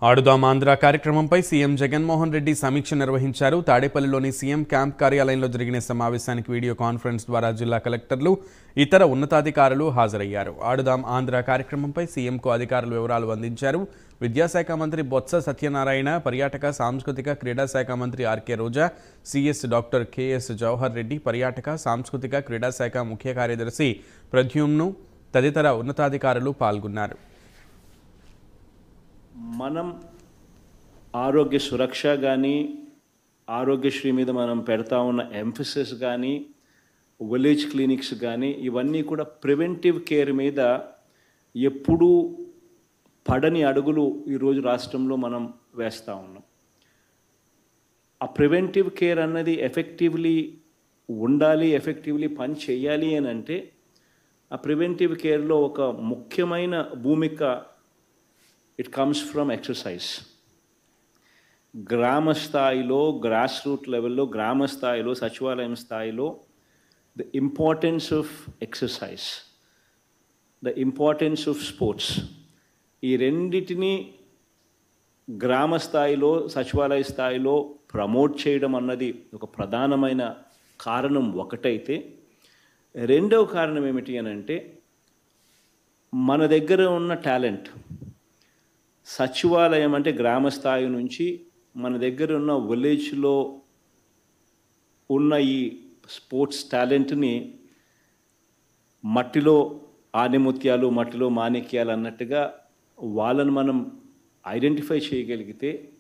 ఆడుదాం ఆంధ్ర కార్యక్రమంపై సీఎం జగన్మోహన్ రెడ్డి సమీక్ష నిర్వహించారు తాడేపల్లిలోని సీఎం క్యాంప్ కార్యాలయంలో జరిగిన సమావేశానికి వీడియో కాన్ఫరెన్స్ ద్వారా జిల్లా కలెక్టర్లు ఇతర ఉన్నతాధికారులు హాజరయ్యారు ఆడుదాం ఆంధ్ర కార్యక్రమంపై సీఎంకు అధికారులు వివరాలు అందించారు విద్యాశాఖ మంత్రి బొత్స సత్యనారాయణ పర్యాటక సాంస్కృతిక క్రీడా శాఖ మంత్రి RK Roja CS doctor KS Jawahar Reddy పర్యాటక సాంస్కృతిక క్రీడా శాఖ ముఖ్య కార్యదర్శి ప్రద్యుమ్ను తదితర ఉన్నతాధికారులు పాల్గొన్నారు మనం ఆరోగ్య సురక్ష కానీ ఆరోగ్యశ్రీ మీద మనం పెడతా ఉన్న ఎంఫసిస్ కానీ విలేజ్ క్లినిక్స్ కానీ ఇవన్నీ కూడా ప్రివెంటివ్ కేర్ మీద ఎప్పుడూ పడని అడుగులు ఈరోజు రాష్ట్రంలో మనం వేస్తూ ఉన్నాం ఆ ప్రివెంటివ్ కేర్ అన్నది ఎఫెక్టివ్లీ ఉండాలి ఎఫెక్టివ్లీ పని చేయాలి అని అంటే ఆ ప్రివెంటివ్ కేర్లో ఒక ముఖ్యమైన భూమిక ఇట్ కమ్స్ ఫ్రమ్ ఎక్సర్సైజ్ గ్రామ స్థాయిలో గ్రాస్ రూట్ లెవెల్లో గ్రామ స్థాయిలో సచివాలయం స్థాయిలో the importance of exercise the importance of sports ఈ రెండిటిని గ్రామ స్థాయిలో సచివాలయ స్థాయిలో ప్రమోట్ చేయడం అన్నది ఒక ప్రధానమైన కారణం ఒకటైతే రెండవ కారణం ఏమిటి అని అంటే మన దగ్గర ఉన్న టాలెంట్ సచివాలయం అంటే గ్రామ స్థాయి నుంచి మన దగ్గర ఉన్న విలేజ్లో ఉన్న ఈ స్పోర్ట్స్ టాలెంట్ని మట్టిలో ఆనిముత్యాలు మట్టిలో మాణిక్యాలు అన్నట్టుగా వాళ్ళని మనం ఐడెంటిఫై చేయగలిగితే